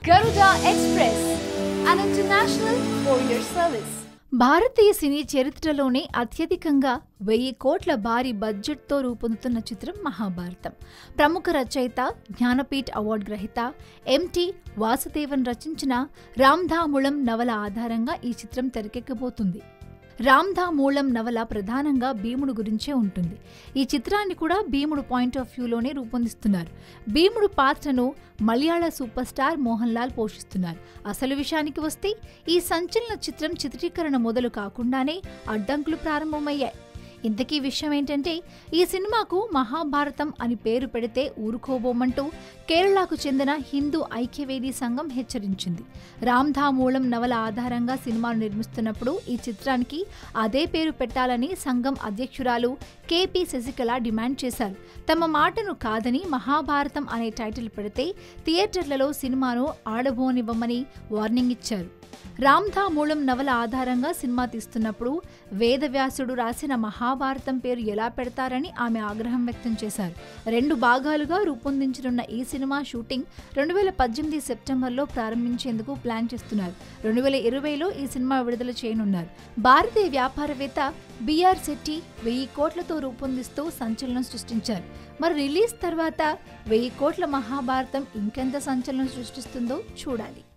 Garuda Express, an international courier service. భారతీయ సినీ చరిత్రలోనే అత్యధికంగా వెయ్యి కోట్ల భారీ బడ్జెట్తో రూపొందుతున్న చిత్రం మహాభారతం ప్రముఖ రచయిత జ్ఞానపీఠ్ అవార్డు గ్రహీత ఎంటి వాసుదేవన్ రచించిన రామ్ధాముళం నవల ఆధారంగా ఈ చిత్రం తెరకెక్కబోతుంది రామ్ధామూలం నవల ప్రధానంగా భీముడు గురించే ఉంటుంది ఈ చిత్రాన్ని కూడా భీముడు పాయింట్ ఆఫ్ వ్యూలోనే రూపొందిస్తున్నారు భీముడు పాత్రను మలయాళ సూపర్ స్టార్ మోహన్ లాల్ పోషిస్తున్నారు అసలు విషయానికి వస్తే ఈ సంచలన చిత్రం చిత్రీకరణ మొదలు కాకుండానే అడ్డంకులు ప్రారంభమయ్యాయి ఇంతకీ విషయం ఏంటంటే ఈ సినిమాకు మహాభారతం అని పేరు పెడితే ఊరుకోబోమంటూ కేరళకు చెందిన హిందూ ఐక్యవేది సంఘం హెచ్చరించింది రామ్ధామూలం నవల ఆధారంగా సినిమాను నిర్మిస్తున్నప్పుడు ఈ చిత్రానికి అదే పేరు పెట్టాలని సంఘం అధ్యక్షురాలు కేపీ శశికళ డిమాండ్ చేశారు తమ మాటను కాదని మహాభారతం అనే టైటిల్ పెడితే థియేటర్లలో సినిమాను ఆడబోనివ్వమని వార్నింగ్ ఇచ్చారు రామ్ధామూలం నవల ఆధారంగా సినిమా తీస్తున్నప్పుడు వేదవ్యాసుడు రాసిన మహాభారతం పేరు ఎలా పెడతారని ఆమె ఆగ్రహం వ్యక్తం చేశారు రెండు భాగాలుగా రూపొందించనున్న ఈ సినిమా షూటింగ్ రెండు వేల పద్దెనిమిది సెప్టెంబర్లో ప్రారంభించేందుకు ప్లాన్ చేస్తున్నారు రెండు వేల ఇరవైలో ఈ సినిమా విడుదల చేయనున్నారు భారతీయ వ్యాపారవేత్త బిఆర్ శెట్టి వెయ్యి కోట్లతో రూపొందిస్తూ సంచలనం సృష్టించారు మరి రిలీజ్ తర్వాత వెయ్యి కోట్ల మహాభారతం ఇంకెంత సంచలనం సృష్టిస్తుందో చూడాలి